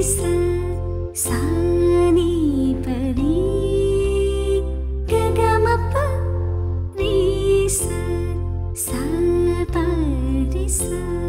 ಸ ಸಾ ನೀ ಪರಿ ಗ ಗ ಮ ಪ ರೀ ಸ ಸಾ ಪ ರಿ ಸ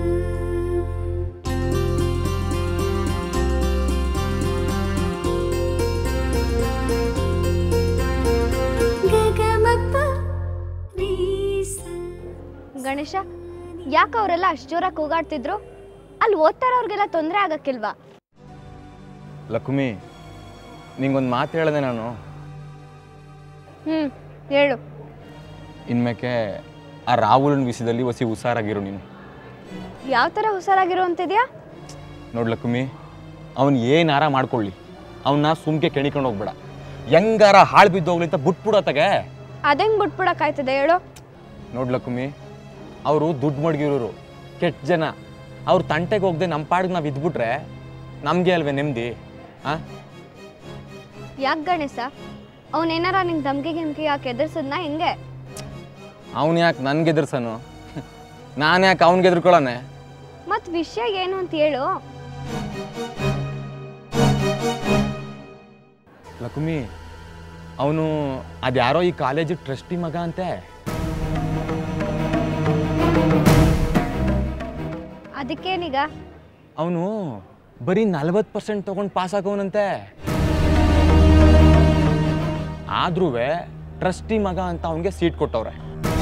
ಗ ಗ ಮ ಪ ರೀ ಸ ಗಣೇಶ ಯಾಕೆ ಅವರೆಲ್ಲ ಅಷ್ಟು ಜೋರಾಗಿ ಕೂಗಾಡ್ತಿದ್ರು ಅಲ್ಲಿ ಓದ್ತಾರವ್ರಿಗೆಲ್ಲ ತೊಂದರೆ ಆಗಕ್ಕಿಲ್ವಾ ಲಕ್ಷ್ಮಿ ನಿಂಗೊಂದು ಮಾತು ಹೇಳಿದೆ ನಾನು ಹ್ಞೂ ಹೇಳು ಇನ್ಮೇಕೆ ಆ ರಾಹುಲನ ವಿಷಯದಲ್ಲಿ ಒಸಿ ಹುಷಾರಾಗಿರು ನೀನು ಯಾವ ಥರ ಹುಷಾರಾಗಿರೋ ಅಂತಿದ್ಯಾ ನೋಡು ಲಕ್ಷ್ಮಿ ಅವನು ಏನಾರ ಮಾಡ್ಕೊಳ್ಳಿ ಅವನ್ನ ಸುಮ್ಕೆ ಕೆಣಿಕೊಂಡು ಹೋಗ್ಬೇಡ ಹೆಂಗಾರ ಹಾಳು ಬಿದ್ದೋಗ್ಲಿ ಅಂತ ಬಿಟ್ಬಿಡತ್ತಾಗೆ ಅದಂಗೆ ಬಿಟ್ಬಿಡಕ್ಕಾಯ್ತದೆ ಹೇಳು ನೋಡು ಲಕ್ಷ್ಮಿ ಅವರು ದುಡ್ಡು ಮಡಗಿರೋರು ಕೆಟ್ಟ ಜನ ಅವ್ರ ತಂಟೆಗೆ ಹೋಗದೆ ನಮ್ಮ ಪಾಡಿಗೆ ನಾವು ಇದ್ಬಿಟ್ರೆ ನಮಗೆ ಅಲ್ವೇ ನೆಮ್ಮದಿ ಹಾಂ ಯಾಕೆ ಗಣೇಶ ಅವನೇನಾರ ನಿಂಗೆ ಧಮ್ಕಿ ಗಿಮ್ಕಿ ಯಾಕೆ ಎದುರ್ಸದ್ನ ಹೆಂಗೆ ಅವನು ಯಾಕೆ ನನ್ಗೆ ಎದುರ್ಸನು ನಾನು ಯಾಕೆ ಅವ್ನಿಗೆ ಎದುರ್ಕೊಳ್ಳೋನೆ ಮತ್ತು ವಿಷಯ ಏನು ಅಂತ ಹೇಳು ಲಕ್ಷ್ಮಿ ಅವನು ಅದ್ಯಾರೋ ಈ ಕಾಲೇಜು ಟ್ರಸ್ಟಿ ಮಗ ಅಂತೆ ಅದಕ್ಕೇನೀಗ ಅವನು ಬರೀ ನಲ್ವತ್ತು ಪರ್ಸೆಂಟ್ ತೊಗೊಂಡು ಪಾಸ್ ಆಗವನಂತೆ ಆದ್ರೂ ಟ್ರಸ್ಟಿ ಮಗ ಅಂತ ಅವನಿಗೆ ಸೀಟ್ ಕೊಟ್ಟವ್ರೆ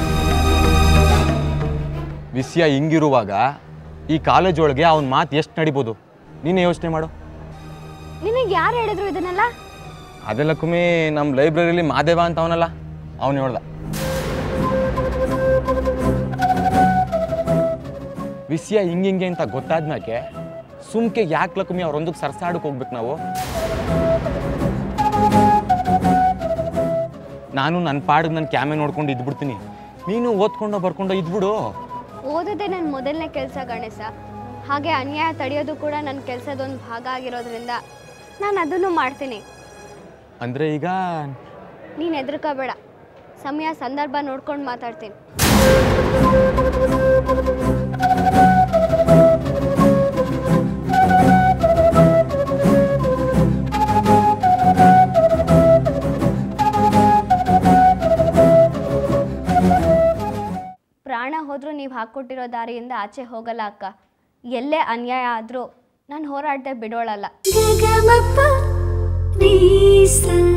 ವಿಷಯ ಹಿಂಗಿರುವಾಗ ಈ ಕಾಲೇಜ್ ಒಳಗೆ ಅವನ ಮಾತು ಎಷ್ಟು ನಡಿಬೋದು ನೀನೇ ಯೋಚನೆ ಮಾಡು ನಿನಗೆ ಯಾರು ಹೇಳಿದ್ರು ಇದನ್ನೆಲ್ಲ ಅದೇ ಲಕ್ಷ್ಮಿ ನಮ್ಮ ಲೈಬ್ರರಿಲಿ ಮಾದೇವ ಅಂತ ಅವನಲ್ಲ ಅವನು ಹೇಳ್ದ ವಿಷಯ ಹಿಂಗಿಂಗೆ ಅಂತ ಗೊತ್ತಾದ್ಮ್ಯಾಕೆ ಸುಮ್ಕೆ ಯಾಕೆ ಲಕ್ಷ್ಮಿ ಅವ್ರೊಂದಕ್ಕೆ ಸರ್ಸಾಡಕ್ಕೆ ಹೋಗ್ಬೇಕು ನಾವು ನಾನು ನನ್ನ ಪಾಡಿಗೆ ನನ್ನ ಕ್ಯಾಮೆ ನೋಡ್ಕೊಂಡು ಇದ್ಬಿಡ್ತೀನಿ ನೀನು ಓದ್ಕೊಂಡೋ ಬರ್ಕೊಂಡೋ ಇದ್ಬಿಡು ಓದೋದೇ ನನ್ನ ಮೊದಲನೇ ಕೆಲಸ ಗಣೇಶ ಹಾಗೆ ಅನ್ಯಾಯ ತಡೆಯೋದು ಕೂಡ ನನ್ನ ಕೆಲಸದೊಂದು ಭಾಗ ಆಗಿರೋದ್ರಿಂದ ನಾನು ಅದನ್ನು ಮಾಡ್ತೀನಿ ಅಂದರೆ ಈಗ ನೀನು ಹೆದರ್ಕೋಬೇಡ ಸಮಯ ಸಂದರ್ಭ ನೋಡ್ಕೊಂಡು ಮಾತಾಡ್ತೀನಿ ಪ್ರಾಣ ಹೋದ್ರೂ ನೀವು ಹಾಕ್ಕೊಟ್ಟಿರೋ ದಾರಿಯಿಂದ ಆಚೆ ಹೋಗಲ್ಲ ಅಕ್ಕ ಎಲ್ಲೇ ಅನ್ಯಾಯ ಆದರೂ ನಾನು ಹೋರಾಡದೆ ಬಿಡೋಳಲ್ಲ ಗ ಗ ಮ ಪ ರೀ ಸ